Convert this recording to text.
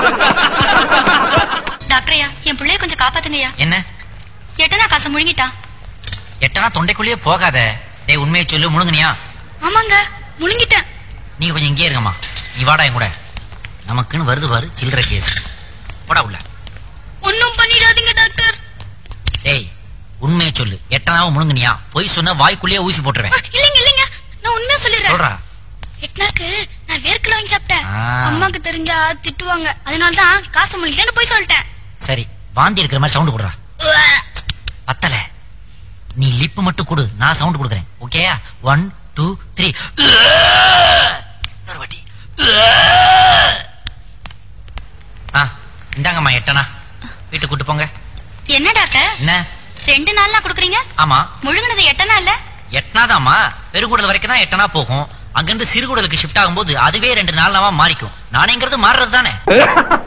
டாக்டரையா என் பிள்ளைய கொஞ்சம் காப்பாத்துங்கய்யா என்ன எட்டனா காசை முழுங்கிட்டான் எட்டனா தொண்டைக்குள்ளேயே போகாத டேய் உண்மையை சொல்லு முழுங்குனியா ஆமாங்க முழுங்கிட்டேன் நீங்க கொஞ்சம் இங்கே இருங்கம்மா நீ வாடா என் கூட நமக்குன்னு வருது பாரு சில்லற கேஸ் போடா உள்ள ஒன்னும் பண்ணிடாதீங்க டாக்டர் டேய் உண்மையை சொல்லு எட்டனாவும் முழுங்குனியா பொய் சொன்ன வாய்க்குள்ளேயே ஊசி போட்டுருவேன் இல்லைங்க இல்லைங்க நான் உண்மையா சொல்லிடுறேன் சொல்றா எட்னாக்கு நான் வேர்க்கல வாங்கி சாப்பிட்டேன் ஆ. அம்மாக்கு தெரிஞ்சா திட்டுவாங்க அதனால தான் காசை முழுங்கிட்டேன்னு போய் சொல்லிட்டேன் சரி வாந்தி இருக்கிற மாதிரி சவுண்ட் கொடுறா உவ்வே. பத்தல நீ லிப் மட்டும் கொடு நான் சவுண்ட் கொடுக்குறேன் ஓகேயா ஒன் டூ த்ரீ வாட்டி ஆ இந்தாங்கம்மா எட்டனா வீட்டுக்கு கூட்டு போங்க என்ன டாக்டர் என்ன ரெண்டு நாள்ல குடுக்குறீங்க ஆமா முழுங்கினது எட்டனா இல்ல எட்டனாதாம்மா பெருங்குடல் வரைக்கும் தான் எட்டனா போகும் அங்கிருந்து சிறுகுடலுக்கு ஷிஃப்ட் ஆகும்போது அதுவே ரெண்டு நாளாவா மாறிக்கும் நானேங்கிறது மாறுறது தானே